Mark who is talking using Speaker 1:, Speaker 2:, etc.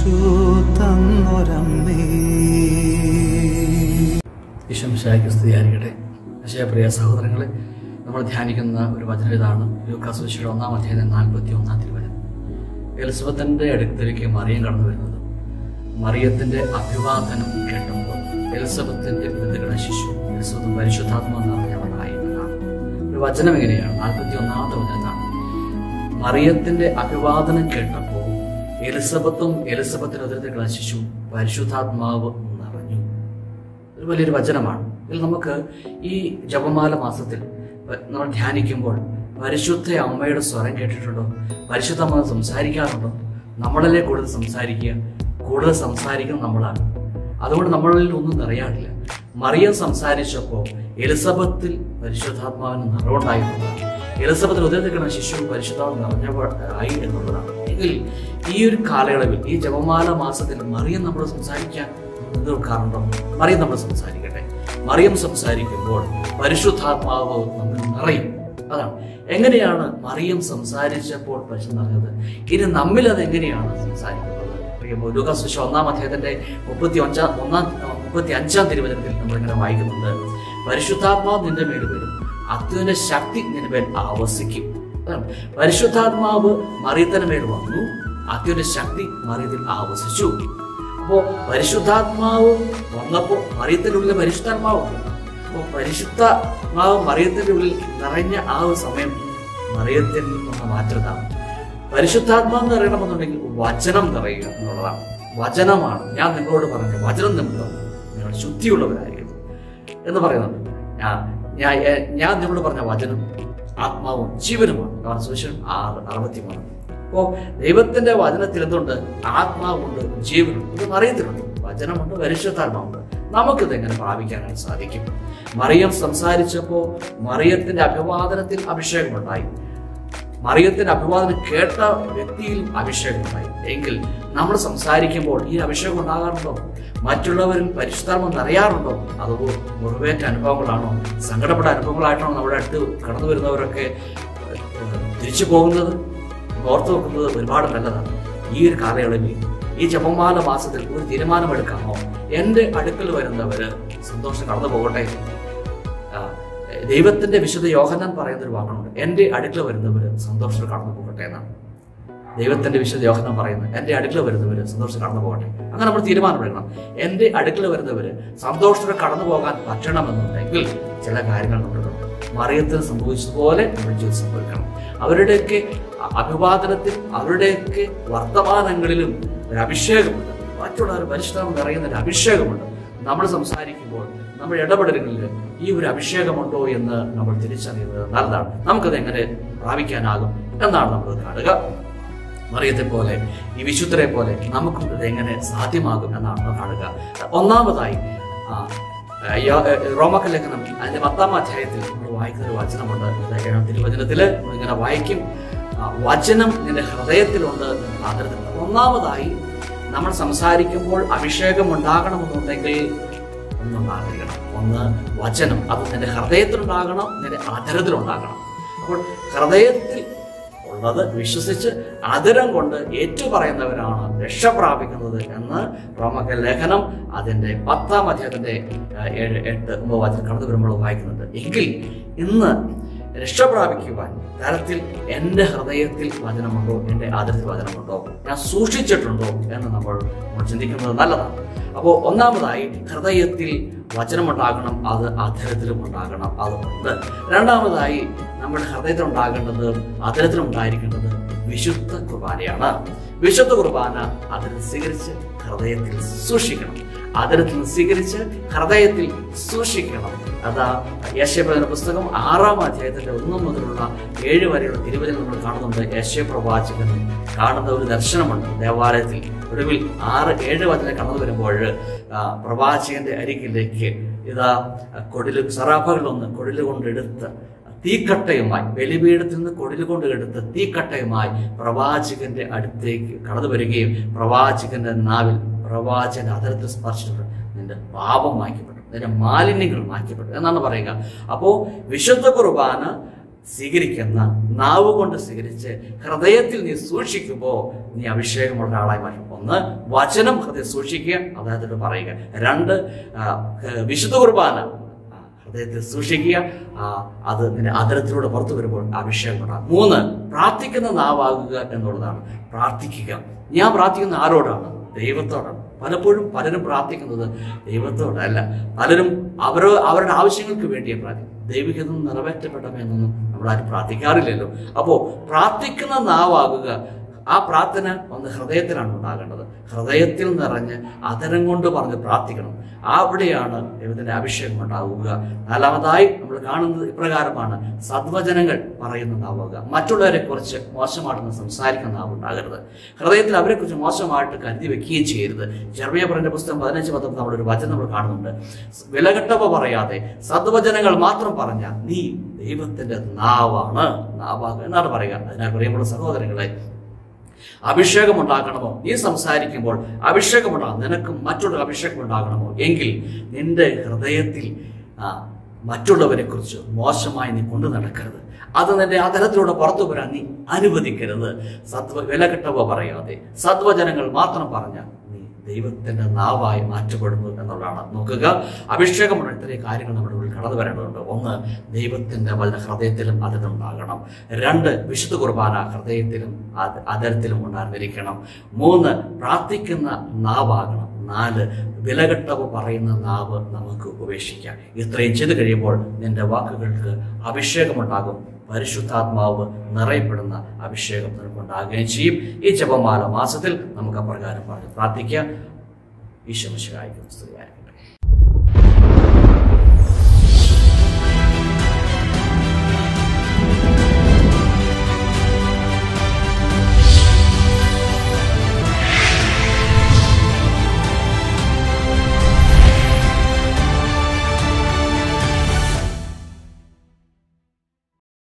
Speaker 1: യേശു തന്നൊരമ്മേ
Speaker 2: ഈശ്വംശായ്ക്ക് സ്തുതിയായിരിക്കട്ടെ പ്രിയ സഹോദരങ്ങളെ നമ്മൾ ധ്യാനിക്കുന്ന ഒരു വചനം ഇതാണ് ലൂക്കാസ് വിശയുടെ ഒന്നാം അധ്യായം നാൽപ്പത്തി ഒന്നാം തിരുവചനം എലിസബത്തിന്റെ അടുത്തേക്ക് മറിയം കടന്നു വരുന്നത് മറിയത്തിന്റെ അഭിവാദനം കേട്ടപ്പോൾ എലിസബത്തിന്റെ ബന്ധുക്കളുടെ ശിശു എലിസബത്തും പരിശുദ്ധാത്മ നിറഞ്ഞവളായി എന്നാണ് ഒരു വചനം എങ്ങനെയാണ് നാൽപ്പത്തി ഒന്നാമത്തെ വചനത്താണ് മറിയത്തിന്റെ അഭിവാദനം കേട്ടപ്പോൾ എലിസബത്തും എലിസബത്തിന്റെ അതിർത്തികളുടെ ശിശു പരിശുദ്ധാത്മാവ് നിറഞ്ഞു ഒരു വലിയൊരു വചനമാണ് ഇതിൽ നമുക്ക് ഈ ജപമാല മാസത്തിൽ പ- നമ്മൾ ധ്യാനിക്കുമ്പോൾ പരിശുദ്ധ അമ്മയുടെ സ്വരം കേട്ടിട്ടുണ്ടോ പരിശുദ്ധ അമ്മ സംസാരിക്കാറുണ്ടോ നമ്മളല്ലേ കൂടുതൽ സംസാരിക്കുക കൂടുതൽ സംസാരിക്കുന്നത് നമ്മളാണ് അതുകൊണ്ട് നമ്മളിൽ ഒന്നും നിറയാറില്ല മറിയം സംസാരിച്ചപ്പോൾ എലിസബത്തിൽ പരിശുദ്ധാത്മാവിന് നിറവുണ്ടായിരുന്നതാണ് എലിസബത്തിൽ ഉദയത്തിക്കുന്ന ശിശു പരിശുദ്ധാത്മ നിറഞ്ഞവരായി എന്നുള്ളതാണ് എങ്കിൽ ഈ ഒരു കാലയളവിൽ ഈ ജപമാല മാസത്തിൽ മറിയം നമ്മൾ സംസാരിക്കാൻ നിൽക്കാറുണ്ടോ മറിയം നമ്മൾ സംസാരിക്കട്ടെ മറിയം സംസാരിക്കുമ്പോൾ പരിശുദ്ധാത്മാവ് നമ്മൾ നിറയും അതാണ് എങ്ങനെയാണ് മറിയം സംസാരിച്ചപ്പോൾ പരിശുദ്ധ നിറഞ്ഞത് ഇനി നമ്മിൽ അത് എങ്ങനെയാണ് സംസാരിക്കുന്നത് പ്രിയമോ ലൂക്കാസ് സുവിശേഷം ഒന്നാം അധ്യായത്തിന്റെ മുപ്പത്തി അഞ്ചാം ഒന്നാം മുപ്പത്തി അഞ്ചാം തിരുവചനത്തിൽ നമ്മൾ ഇങ്ങനെ വായിക്കുന്നുണ്ട് പരിശുദ്ധാത്മാവ് നിന്റെ മേൽ വരും അത്യുവിന്റെ ശക്തി നിന്റെ മേൽ ആവസിക്കും അതാണ്. പരിശുദ്ധാത്മാവ് മറിയത്തിന് മേൽ വന്നു അത്യുവിന്റെ ശക്തി മറിയത്തിൽ ആവസിച്ചു അപ്പോ പരിശുദ്ധാത്മാവ് വന്നപ്പോ മറിയത്തിന്റെ ഉള്ളിൽ പരിശുദ്ധാത്മാവുണ്ട് അപ്പോ പരിശുദ്ധാത്മാവ് മറിയത്തിന്റെ ഉള്ളിൽ നിറഞ്ഞ ആ ഒരു സമയം മറിയത്തിൽ നിന്നൊന്ന് മാറ്റുന്നതാണ് പരിശുദ്ധാത്മാവ് നിറയണമെന്നുണ്ടെങ്കിൽ വചനം നിറയുക എന്നുള്ളതാണ് വചനമാണ് ഞാൻ നിങ്ങളോട് പറഞ്ഞു വചനം നിങ്ങൾ നിങ്ങൾ ശുദ്ധിയുള്ളവരായിരിക്കും എന്ന് പറയുന്നുണ്ട് ഞാൻ ഞാൻ എ- ഞാൻ നിങ്ങളോട് പറഞ്ഞ വചനം ആത്മാവും ജീവനുമാണ് കാരണം സുവിശേഷം ആറ് അറുപത്തിമൂന്ന് അപ്പോ ദൈവത്തിന്റെ വചനത്തിൽ എന്തുണ്ട് ആത്മാവുണ്ട് ജീവനുണ്ട് ഇത് മറിയത്തിലുണ്ട് വചനമുണ്ട് പരിശുദ്ധാത്മാവുണ്ട് നമുക്കിത് എങ്ങനെ പ്രാപിക്കാനായിട്ട് സാധിക്കും മറിയം സംസാരിച്ചപ്പോ മറിയത്തിന്റെ അഭിവാദനത്തിൽ അഭിഷേകമുണ്ടായി മറിയത്തിന്റെ അഭിവാദനം കേട്ട വ്യക്തിയിൽ അഭിഷേകമുണ്ടായി എങ്കിൽ നമ്മൾ സംസാരിക്കുമ്പോൾ ഈ അഭിഷേകം ഉണ്ടാകാറുണ്ടോ മറ്റുള്ളവരിൽ പരിശുദ്ധാത്മം നിറയാറുണ്ടോ അതോ മുറിവേറ്റ അനുഭവങ്ങളാണോ സങ്കടപ്പെട്ട അനുഭവങ്ങളായിട്ടാണോ നമ്മുടെ അടുത്ത് കടന്നു വരുന്നവരൊക്കെ ഏഹ്, തിരിച്ചു പോകുന്നത് ഓർത്തു വെക്കുന്നത് ഒരുപാട് നല്ലതാണ് ഈ ഒരു കാലയളവിൽ ഈ ജപമാല മാസത്തിൽ ഒരു തീരുമാനമെടുക്കാമോ എൻ്റെ അടുക്കൽ വരുന്നവര് സന്തോഷം കടന്നു പോകട്ടെ ആ, ദൈവത്തിന്റെ വിശുദ്ധ യോഹന്നാൻ പറയുന്ന ഒരു വാക്കുണ്ട് എൻ്റെ അടുക്കൽ വരുന്നവര് സന്തോഷത്തിൽ കടന്നു പോകട്ടെ എന്നാണ് ദൈവത്തിന്റെ വിശുദ്ധ യോഹന്നാൻ പറയുന്നത് എൻ്റെ അടുക്കൽ വരുന്നവര് സന്തോഷത്തിൽ കടന്നു പോകട്ടെ അങ്ങനെ നമ്മൾ തീരുമാനമെടുക്കണം എൻ്റെ അടുക്കൽ വരുന്നവര് സന്തോഷത്തിൽ കടന്നു പോകാൻ പറ്റണമെന്നുണ്ടെങ്കിൽ ചില കാര്യങ്ങൾ നമ്മൾ എടുക്കണം. മറിയത്തിന് സംഭവിച്ചതുപോലെ നമ്മുടെ ജീവിതം സംഭവിക്കണം അവരുടെയൊക്കെ അ- അഭിവാദനത്തിൽ അവരുടെയൊക്കെ വർത്തമാനങ്ങളിലും ഒരു അഭിഷേകമുണ്ട് മറ്റുള്ളവർ പരിശുദ്ധം നിറയുന്ന ഒരു അഭിഷേകമുണ്ട് നമ്മൾ സംസാരിക്കുമ്പോൾ നമ്മുടെ ഇടപെടലുകളിൽ ഈ ഒരു അഭിഷേകമുണ്ടോ എന്ന് നമ്മൾ തിരിച്ചറിയുന്നത് നല്ലതാണ് നമുക്കത് എങ്ങനെ പ്രാപിക്കാനാകും എന്നാണ് നമ്മൾ കാണുക മറിയത്തെ പോലെ ഈ വിശുദ്ധരെ പോലെ നമുക്കും ഇത് എങ്ങനെ സാധ്യമാകും എന്നാണ് നമ്മൾ കാണുക ഒന്നാമതായി ആ, യോ- റോമക്ക ലേഖനം അതിന്റെ പത്താം അധ്യായത്തിൽ നമ്മൾ വായിക്കുന്ന ഒരു വചനമുണ്ട് ഇത് ഏഴാം തിരുവചനത്തില് നമ്മളിങ്ങനെ വായിക്കും ആ, വചനം നിന്റെ ഹൃദയത്തിലുണ്ട് ആദരത്തിൽ ഒന്നാമതായി നമ്മൾ സംസാരിക്കുമ്പോൾ അഭിഷേകം ഉണ്ടാകണമെന്നുണ്ടെങ്കിൽ ഒന്നുണ്ടാകണം ഒന്ന് വചനം അത് നിന്റെ ഹൃദയത്തിലുണ്ടാകണം നിന്റെ ആദരത്തിലുണ്ടാകണം അപ്പോൾ ഹൃദയത്തിൽ ഉള്ളത് വിശ്വസിച്ച് ആദരം കൊണ്ട് ഏറ്റുപറയുന്നവരാണ് രക്ഷ പ്രാപിക്കുന്നത് എന്ന് റോമക ലേഖനം അതിന്റെ പത്താം അധ്യായത്തിന്റെ ആ, ഏഴ് എട്ട് ഒമ്പത് വചനം കടന്നു വരുമ്പോൾ വായിക്കുന്നുണ്ട് എങ്കിൽ ഇന്ന് രക്ഷ പ്രാപിക്കുവാൻ തരത്തിൽ എൻ്റെ ഹൃദയത്തിൽ വചനമുണ്ടോ എൻ്റെ ആദരത്തിൽ വചനമുണ്ടോ ഞാൻ സൂക്ഷിച്ചിട്ടുണ്ടോ എന്ന് നമ്മൾ നമ്മൾ ചിന്തിക്കുന്നത് നല്ലതാണ് അപ്പോൾ ഒന്നാമതായി ഹൃദയത്തിൽ വചനമുണ്ടാകണം അത് അധരത്തിലും ഉണ്ടാകണം അതുകൊണ്ട് രണ്ടാമതായി നമ്മുടെ ഹൃദയത്തിൽ ഉണ്ടാകേണ്ടത് അധരത്തിൽ ഉണ്ടായിരിക്കേണ്ടത് വിശുദ്ധ കുർബാനയാണ് വിശുദ്ധ കുർബാന അതിന് സ്വീകരിച്ച് ഹൃദയത്തിൽ സൂക്ഷിക്കണം അതിരത്തിൽ സ്വീകരിച്ച് ഹൃദയത്തിൽ സൂക്ഷിക്കണം അതാ യേശയപ്രവചന പുസ്തകം ആറാം അധ്യായത്തിന്റെ ഒന്നു മുതലുള്ള ഏഴ് വരെയുള്ള തിരുവചനം നമ്മൾ കാണുന്നുണ്ട് യേശയപ്രവാചകൻ കാണുന്ന ഒരു ദർശനമുണ്ട് ദേവാലയത്തിൽ ഒടുവിൽ ആറ് ഏഴ് വചനം കടന്നു വരുമ്പോൾ ആ, പ്രവാചകന്റെ അരികിലേക്ക് ഇതാ കൊടില് സറാഫകളിലൊന്ന് കൊടില് കൊണ്ടെടുത്ത് തീക്കട്ടയുമായി ബലിപീഠത്തിൽ നിന്ന് കൊടില് കൊണ്ട് എടുത്ത് തീക്കട്ടയുമായി പ്രവാചകന്റെ അടുത്തേക്ക് കടന്നു വരികയും പ്രവാചകന്റെ നാവിൽ പ്രവാചകന്റെ അതരത്തിൽ സ്പർശിച്ചിട്ടുണ്ട് നിന്റെ പാപം മായ്ക്കപ്പെട്ടു നിന്റെ മാലിന്യങ്ങൾ മായ്ക്കപ്പെട്ടു എന്നാണ് പറയുക അപ്പോ വിശുദ്ധ കുർബാന സ്വീകരിക്കുന്ന നാവ് കൊണ്ട് സ്വീകരിച്ച് ഹൃദയത്തിൽ നീ സൂക്ഷിക്കുമ്പോൾ നീ അഭിഷേകമുള്ള ഒരാളായി മാറ്റും ഒന്ന് വചനം ഹൃദയം സൂക്ഷിക്കുക അതായത് പറയുക രണ്ട് ആ, വിശുദ്ധ കുർബാന ആ, ഹൃദയത്തിൽ സൂക്ഷിക്കുക ആ, അത് നിന്റെ അതരത്തിലൂടെ പുറത്തു വരുമ്പോൾ അഭിഷേകം ഉണ്ടാകും മൂന്ന് പ്രാർത്ഥിക്കുന്ന നാവാകുക എന്നുള്ളതാണ് പ്രാർത്ഥിക്കുക ഞാൻ പ്രാർത്ഥിക്കുന്ന ആരോടാണ് ദൈവത്തോടാണ് പലപ്പോഴും പലരും പ്രാർത്ഥിക്കുന്നത് ദൈവത്തോടല്ല പലരും അവരോ അവരുടെ ആവശ്യങ്ങൾക്ക് വേണ്ടിയേ പ്രാർത്ഥിക്കും ദൈവികതും നിറവേറ്റപ്പെട്ടമേ എന്നൊന്നും നമ്മളാരും പ്രാർത്ഥിക്കാറില്ലല്ലോ അപ്പോൾ പ്രാർത്ഥിക്കുന്ന നാവാകുക ആ പ്രാർത്ഥന ഒന്ന് ഹൃദയത്തിലാണ് ഉണ്ടാകേണ്ടത് ഹൃദയത്തിൽ നിറഞ്ഞ് അതരം കൊണ്ട് പറഞ്ഞ് പ്രാർത്ഥിക്കണം അവിടെയാണ് ദൈവത്തിന്റെ അഭിഷേകം ഉണ്ടാവുക നാലാമതായി നമ്മൾ കാണുന്നത് ഇപ്രകാരമാണ് സദ്വചനങ്ങൾ പറയുന്ന നാവുക മറ്റുള്ളവരെ കുറിച്ച് മോശമായിട്ടൊന്ന് സംസാരിക്കുന്ന നാവ് ഉണ്ടാകരുത് ഹൃദയത്തിൽ അവരെ കുറിച്ച് മോശമായിട്ട് കരുതി വെക്കുകയും ചെയ്യരുത് ചെറിയ പറഞ്ഞ പുസ്തകം പതിനഞ്ച് പത്തൊമ്പത് നമ്മുടെ ഒരു വചനം നമ്മൾ കാണുന്നുണ്ട് വിലകെട്ടവ പറയാതെ സദ്വചനങ്ങൾ മാത്രം പറഞ്ഞ നീ ദൈവത്തിന്റെ നാവാണ് നാവാകുക എന്നാണ് പറയുക അതിനാൽ പ്രിയമുള്ള സഹോദരങ്ങളെ അഭിഷേകം ഉണ്ടാക്കണമോ നീ സംസാരിക്കുമ്പോൾ അഭിഷേകം ഉണ്ടാകണം നിനക്ക് മറ്റുള്ള അഭിഷേകം ഉണ്ടാകണമോ എങ്കിൽ നിന്റെ ഹൃദയത്തിൽ ആ, മറ്റുള്ളവരെ കുറിച്ച് മോശമായി നീ കൊണ്ടു നടക്കരുത് അത് നിന്റെ അതരത്തിലൂടെ പുറത്തു വരാൻ നീ അനുവദിക്കരുത് സത്വ വിലകെട്ടവ പറയാതെ സത്വജനങ്ങൾ മാത്രം പറഞ്ഞ നീ ദൈവത്തിന്റെ നാവായി മാറ്റപ്പെടുന്നു എന്നുള്ളതാണ് നോക്കുക അഭിഷേകമുള്ള ഇത്രയും കാര്യങ്ങൾ നമ്മുടെ ഉള്ളിൽ കടന്നു വരേണ്ടതുണ്ട് ഒന്ന് ദൈവത്തിന്റെ വചന ഹൃദയത്തിലും അതിലുണ്ടാകണം രണ്ട് വിശുദ്ധ കുർബാന ഹൃദയത്തിലും അത് അതരത്തിലും ഉണ്ടായിരുന്നിരിക്കണം മൂന്ന് പ്രാർത്ഥിക്കുന്ന നാവാകണം നാല് വിലകെട്ടവ് പറയുന്ന നാവ് നമുക്ക് ഉപേക്ഷിക്കാം ഇത്രയും ചെയ്തു കഴിയുമ്പോൾ നിന്റെ വാക്കുകൾക്ക് അഭിഷേകമുണ്ടാകും പരിശുദ്ധാത്മാവ് നിറയപ്പെടുന്ന അഭിഷേകം നിനക്കുണ്ടാകുകയും ചെയ്യും ഈ ജപമാല മാസത്തിൽ നമുക്ക് അപ്രകാരം പറഞ്ഞ് പ്രാർത്ഥിക്കാം ഈശ്വര സ്തുതിയായിരിക്കട്ടെ